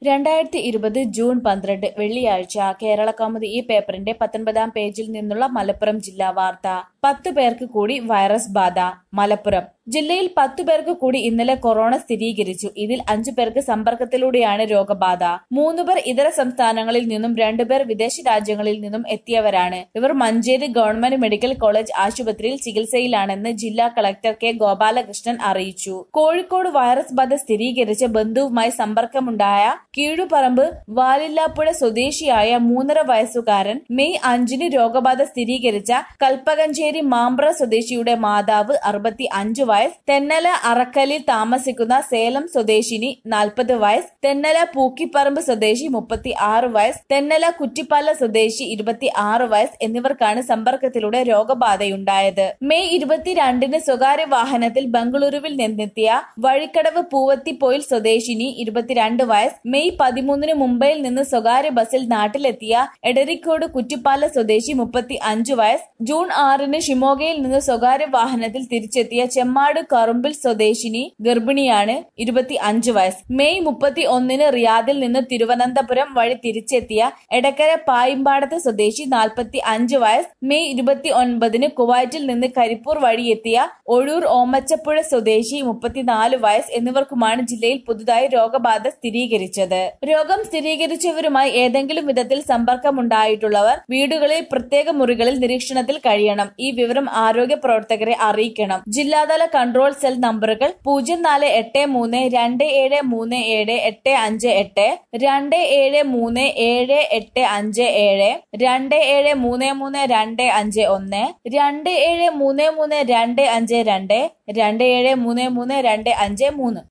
രണ്ടായിരത്തി ഇരുപത് ജൂൺ പന്ത്രണ്ട് വെള്ളിയാഴ്ച കേരളകൗമുദി ഈ പേപ്പറിന്റെ പത്തൊൻപതാം പേജിൽ നിന്നുള്ള മലപ്പുറം ജില്ലാ വാർത്ത പത്ത് പേർക്ക് കൂടി വൈറസ് ബാധ മലപ്പുറം ജില്ലയിൽ പത്തു പേർക്ക് കൂടി ഇന്നലെ കൊറോണ സ്ഥിരീകരിച്ചു ഇതിൽ അഞ്ചു പേർക്ക് സമ്പർക്കത്തിലൂടെയാണ് രോഗബാധ മൂന്നുപേർ ഇതര സംസ്ഥാനങ്ങളിൽ നിന്നും രണ്ടുപേർ വിദേശ രാജ്യങ്ങളിൽ നിന്നും എത്തിയവരാണ് ഇവർ മഞ്ചേരി ഗവൺമെന്റ് മെഡിക്കൽ കോളേജ് ആശുപത്രിയിൽ ചികിത്സയിലാണെന്ന് ജില്ലാ കളക്ടർ കെ ഗോപാലകൃഷ്ണൻ അറിയിച്ചു കോഴിക്കോട് വൈറസ് ബാധ സ്ഥിരീകരിച്ച ബന്ധുവുമായി സമ്പർക്കമുണ്ടായ കീഴുപറമ്പ് വാലില്ലാപ്പുഴ സ്വദേശിയായ മൂന്നര വയസ്സുകാരൻ മെയ് അഞ്ചിന് രോഗബാധ സ്ഥിരീകരിച്ച കൽപ്പകഞ്ചേരി മാമ്പ്ര സ്വദേശിയുടെ മാതാവ് അറുപത്തി അഞ്ച് വയസ്സ് തെന്നല അറക്കലിൽ താമസിക്കുന്ന സേലം സ്വദേശിനി നാൽപ്പത് വയസ്സ് തെന്നല പൂക്കിപ്പറമ്പ് സ്വദേശി മുപ്പത്തി ആറ് വയസ്സ് തെന്നല കുറ്റിപ്പാല സ്വദേശി ഇരുപത്തി ആറ് വയസ്സ് എന്നിവർക്കാണ് സമ്പർക്കത്തിലൂടെ രോഗബാധയുണ്ടായത് മെയ് ഇരുപത്തിരണ്ടിന് സ്വകാര്യ വാഹനത്തിൽ ബംഗളൂരുവിൽ നിന്നെത്തിയ വഴിക്കടവ് പൂവത്തിപ്പോയിൽ സ്വദേശിനി ഇരുപത്തിരണ്ട് വയസ്സ് മെയ് പതിമൂന്നിന് മുംബൈയിൽ നിന്ന് സ്വകാര്യ ബസ്സിൽ നാട്ടിലെത്തിയ എടരിക്കോട് കുറ്റിപ്പാല സ്വദേശി മുപ്പത്തി അഞ്ച് വയസ്സ് ജൂൺ ആറിന് ഷിമോഗയിൽ നിന്ന് സ്വകാര്യ വാഹനത്തിൽ തിരിച്ചെത്തിയ ചെമ്മാട് കറുമ്പിൽ സ്വദേശിനി ഗർഭിണിയാണ് ഇരുപത്തി അഞ്ച് വയസ്സ് മെയ് മുപ്പത്തി ഒന്നിന് റിയാദിൽ നിന്ന് തിരുവനന്തപുരം വഴി തിരിച്ചെത്തിയ എടക്കര പായിമ്പാടത്ത് സ്വദേശി നാൽപ്പത്തി അഞ്ച് വയസ്സ് മെയ് ഇരുപത്തി ഒൻപതിന് കുവൈറ്റിൽ നിന്ന് കരിപ്പൂർ വഴി എത്തിയ ഒഴൂർ ഓമച്ചപ്പുഴ സ്വദേശി മുപ്പത്തിനാല് വയസ്സ് എന്നിവർക്കുമാണ് ജില്ലയിൽ പുതുതായി രോഗബാധ സ്ഥിരീകരിച്ചത് രോഗം സ്ഥിരീകരിച്ചവരുമായി ഏതെങ്കിലും വിധത്തിൽ സമ്പർക്കമുണ്ടായിട്ടുള്ളവർ വീടുകളിൽ പ്രത്യേക മുറികളിൽ നിരീക്ഷണത്തിൽ കഴിയണം ഈ വിവരം ആരോഗ്യ പ്രവർത്തകരെ അറിയിക്കണം ജില്ലാതല കൺട്രോൾ സെൽ നമ്പറുകൾ പൂജ്യം നാല് എട്ട് മൂന്ന് രണ്ട് ഏഴ് മൂന്ന് ഏഴ് എട്ട് അഞ്ച് എട്ട് രണ്ട് ഏഴ് മൂന്ന് ഏഴ് എട്ട് അഞ്ച് ഏഴ് രണ്ട് ഏഴ് മൂന്ന് മൂന്ന് രണ്ട് അഞ്ച് ഒന്ന് രണ്ട് ഏഴ് മൂന്ന് മൂന്ന് രണ്ട് അഞ്ച് രണ്ട് രണ്ട് ഏഴ് മൂന്ന് മൂന്ന് രണ്ട് അഞ്ച് മൂന്ന്